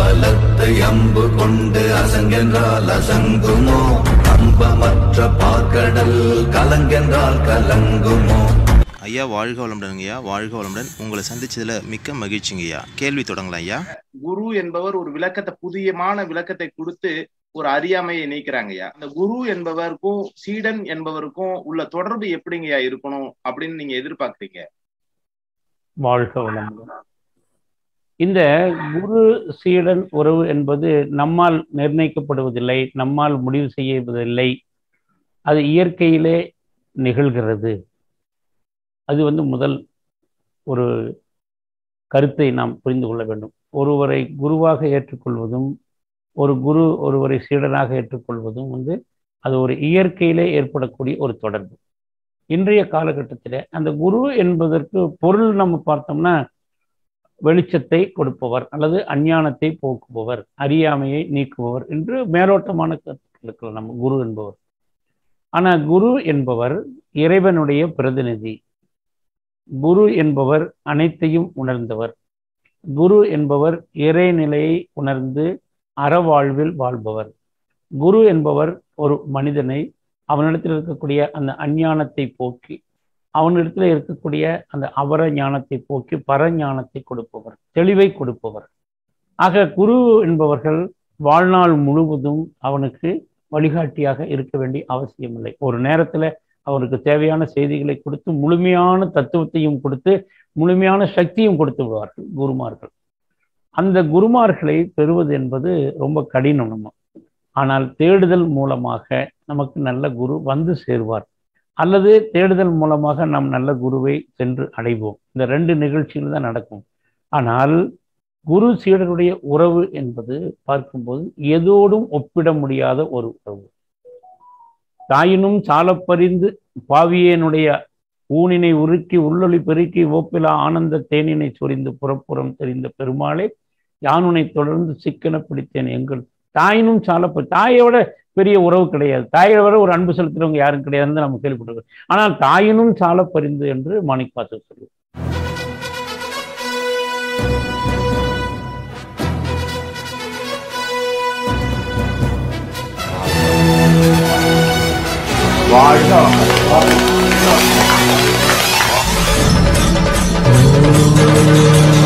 பலத்தை அம்பு கொண்டு அசங்கென்றால் அசங்குமோ அம்பமற்ற பார்க்கடல் கலங்கென்றால் கலங்குமோ ஐயா வாழ்க வளமுடன் ஐயா வாழ்க வளமுடன் உங்களை சந்திச்சதுல மிக்க மகிழ்ச்சிங்க ஐயா கேள்வி தொடங்கலாம் ஐயா குரு என்பவர் ஒரு விளக்கத்தை புதியமான விளக்கத்தை கொடுத்து ஒரு அறியாமையை நீக்கிறாங்கய்யா அந்த குரு என்பவருக்கும் சீடன் என்பவருக்கும் உள்ள தொடர்பு எப்படிங்கய்யா இருக்கணும் அப்படின்னு நீங்க எதிர்பார்க்கறீங்க வாழ்க வளமுடன் இந்த குரு சீடன் உறவு என்பது நம்மால் நிர்ணயிக்கப்படுவதில்லை நம்மால் முடிவு செய்வதில்லை அது இயற்கையிலே நிகழ்கிறது அது வந்து முதல் ஒரு கருத்தை நாம் புரிந்து கொள்ள வேண்டும் ஒருவரை குருவாக ஏற்றுக்கொள்வதும் ஒரு குரு ஒருவரை சீடனாக ஏற்றுக்கொள்வதும் வந்து அது ஒரு இயற்கையிலே ஏற்படக்கூடிய ஒரு தொடர்பு இன்றைய காலகட்டத்தில் அந்த குரு என்பதற்கு பொருள் நம்ம பார்த்தோம்னா வெளிச்சத்தை கொடுப்பவர் அல்லது அஞ்ஞானத்தை போக்குபவர் அறியாமையை நீக்குபவர் என்று மேலோட்டமான கருத்துக்கள் இருக்கலாம் நம்ம குரு என்பவர் ஆனால் குரு என்பவர் இறைவனுடைய பிரதிநிதி குரு என்பவர் அனைத்தையும் உணர்ந்தவர் குரு என்பவர் இறைநிலையை உணர்ந்து அறவாழ்வில் வாழ்பவர் குரு என்பவர் ஒரு மனிதனை அவனிடத்தில் இருக்கக்கூடிய அந்த அஞ்ஞானத்தை போக்கி அவனிடத்தில் இருக்கக்கூடிய அந்த அபர ஞானத்தை போக்கி பரஞானத்தை கொடுப்பவர் தெளிவை கொடுப்பவர் ஆக குரு என்பவர்கள் வாழ்நாள் முழுவதும் அவனுக்கு வழிகாட்டியாக இருக்க வேண்டிய அவசியமில்லை ஒரு நேரத்துல அவருக்கு தேவையான செய்திகளை கொடுத்து முழுமையான தத்துவத்தையும் கொடுத்து முழுமையான சக்தியும் கொடுத்து விடுவார்கள் குருமார்கள் அந்த குருமார்களை பெறுவது என்பது ரொம்ப கடினம் நம்ம ஆனால் தேடுதல் மூலமாக நமக்கு நல்ல குரு வந்து சேருவார் அல்லது தேடுதல் மூலமாக நாம் நல்ல குருவை சென்று அடைவோம் இந்த ரெண்டு நிகழ்ச்சிகள் தான் நடக்கும் ஆனால் குரு சீடருடைய உறவு என்பது பார்க்கும்போது எதோடும் ஒப்பிட முடியாத ஒரு உறவு தாயினும் சாலப்பறிந்து பாவியனுடைய ஊனினை உருக்கி உள்ளொளி பெருக்கி ஓப்பிலா ஆனந்த தேனினை சொரிந்து புறப்புறம் தெரிந்த பெருமாளே யானுனை தொடர்ந்து சிக்கன பிடித்தேன் எங்கள் தாயினும் சாலப்ப தாயோட பெரிய உறவு கிடையாது தாயை விட ஒரு அன்பு செலுத்துறவங்க யாரும் கிடையாதுன்னு நம்ம கேள்விப்பட்டிருக்கோம் ஆனால் தாயினும் சாலப்பறிந்து என்று மாணிக் பாத்து சொல்லுவோம் வாழ்க ஓ